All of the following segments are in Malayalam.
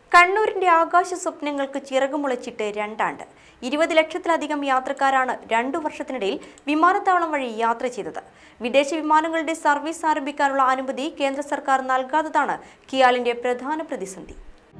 കണ്ണൂരിന്റെ ആകാശ സ്വപ്നങ്ങൾക്ക് ചിറകുമുളച്ചിട്ട് രണ്ടാണ്ട് ഇരുപത് ലക്ഷത്തിലധികം യാത്രക്കാരാണ് രണ്ടു വർഷത്തിനിടയിൽ വിമാനത്താവളം വഴി യാത്ര ചെയ്തത് വിദേശ വിമാനങ്ങളുടെ സർവീസ് ആരംഭിക്കാനുള്ള അനുമതി കേന്ദ്ര സർക്കാർ നൽകാത്തതാണ് കിയാലിന്റെ പ്രധാന പ്രതിസന്ധി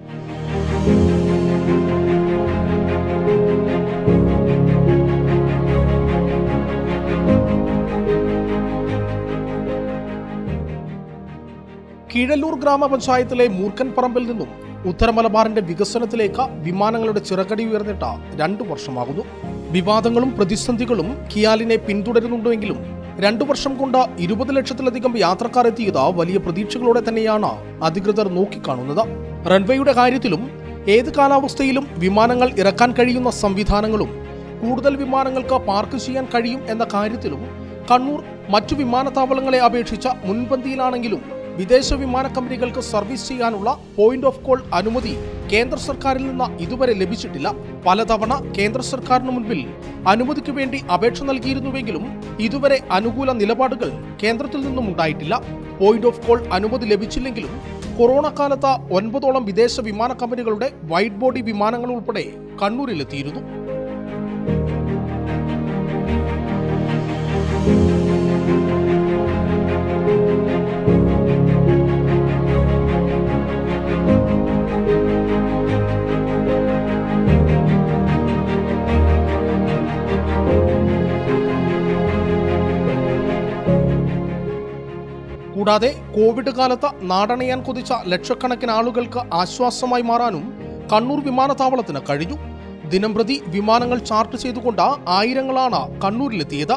കീഴല്ലൂർ ഗ്രാമപഞ്ചായത്തിലെ മൂർക്കൻപറമ്പിൽ നിന്നും ഉത്തരമലബാറിന്റെ വികസനത്തിലേക്ക് വിമാനങ്ങളുടെ ചിറകടി ഉയർന്നിട്ട് രണ്ടു വർഷമാകുന്നു വിവാദങ്ങളും പ്രതിസന്ധികളും കിയാലിനെ പിന്തുടരുന്നുണ്ടെങ്കിലും രണ്ടു വർഷം കൊണ്ട് ഇരുപത് ലക്ഷത്തിലധികം യാത്രക്കാർ എത്തിയത് വലിയ പ്രതീക്ഷകളോടെ തന്നെയാണ് അധികൃതർ നോക്കിക്കാണുന്നത് റൺവേയുടെ കാര്യത്തിലും ഏത് കാലാവസ്ഥയിലും വിമാനങ്ങൾ ഇറക്കാൻ കഴിയുന്ന സംവിധാനങ്ങളും കൂടുതൽ വിമാനങ്ങൾക്ക് പാർക്ക് ചെയ്യാൻ കഴിയും എന്ന കാര്യത്തിലും കണ്ണൂർ മറ്റു വിമാനത്താവളങ്ങളെ അപേക്ഷിച്ച മുൻപന്തിയിലാണെങ്കിലും വിദേശ വിമാന കമ്പനികൾക്ക് സർവീസ് ചെയ്യാനുള്ള പോയിന്റ് ഓഫ് കോൾ അനുമതി കേന്ദ്ര സർക്കാരിൽ നിന്ന് ഇതുവരെ ലഭിച്ചിട്ടില്ല പലതവണ കേന്ദ്ര സർക്കാരിന് മുൻപിൽ അനുമതിക്ക് വേണ്ടി അപേക്ഷ നൽകിയിരുന്നുവെങ്കിലും ഇതുവരെ അനുകൂല നിലപാടുകൾ കേന്ദ്രത്തിൽ നിന്നും ഉണ്ടായിട്ടില്ല പോയിന്റ് ഓഫ് കോൾ അനുമതി ലഭിച്ചില്ലെങ്കിലും കൊറോണ കാലത്ത് ഒൻപതോളം വിദേശ വിമാന കമ്പനികളുടെ വൈറ്റ് ബോഡി വിമാനങ്ങൾ ഉൾപ്പെടെ കണ്ണൂരിലെത്തിയിരുന്നു കൂടാതെ കോവിഡ് കാലത്ത് നാടണയാൻ കൊതിച്ച ലക്ഷക്കണക്കിന് ആളുകൾക്ക് ആശ്വാസമായി മാറാനും കണ്ണൂർ വിമാനത്താവളത്തിന് കഴിഞ്ഞു ദിനംപ്രതി വിമാനങ്ങൾ ചാർട്ട് ചെയ്തുകൊണ്ട് ആയിരങ്ങളാണ് കണ്ണൂരിലെത്തിയത്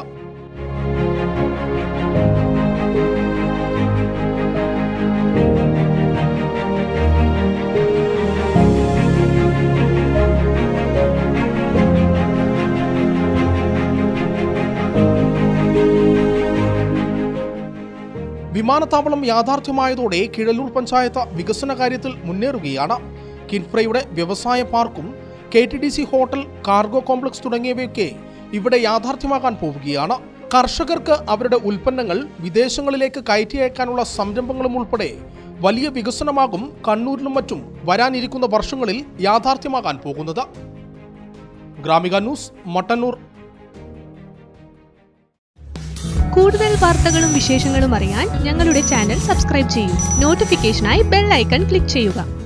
വിമാനത്താവളം യാഥാർത്ഥ്യമായതോടെ കിഴലൂർ പഞ്ചായത്ത് വികസന കാര്യത്തിൽ മുന്നേറുകയാണ് കിൻഫ്രയുടെ വ്യവസായ പാർക്കും K T D C hotel cargo complex തുടങ്ങിയവയൊക്കെ ഇവിടെ യാഥാർത്ഥ്യമാകാൻ പോവുകയാണ് കർഷകർക്ക് അവരുടെ ഉൽപ്പന്നങ്ങൾ വിദേശങ്ങളിലേക്ക് കയറ്റി അയക്കാനുള്ള സംരംഭങ്ങളും ഉൾപ്പെടെ വലിയ വികസനമാകും കണ്ണൂരിലും മറ്റും വരാനിരിക്കുന്ന വർഷങ്ങളിൽ യാഥാർത്ഥ്യമാകാൻ പോകുന്നത് ഗ്രാമിക ന്യൂസ് മട്ടന്നൂർ കൂടുതൽ വാർത്തകളും വിശേഷങ്ങളും അറിയാൻ ഞങ്ങളുടെ ചാനൽ സബ്സ്ക്രൈബ് ചെയ്യൂ നോട്ടിഫിക്കേഷനായി ബെൽ ഐക്കൺ ക്ലിക്ക് ചെയ്യുക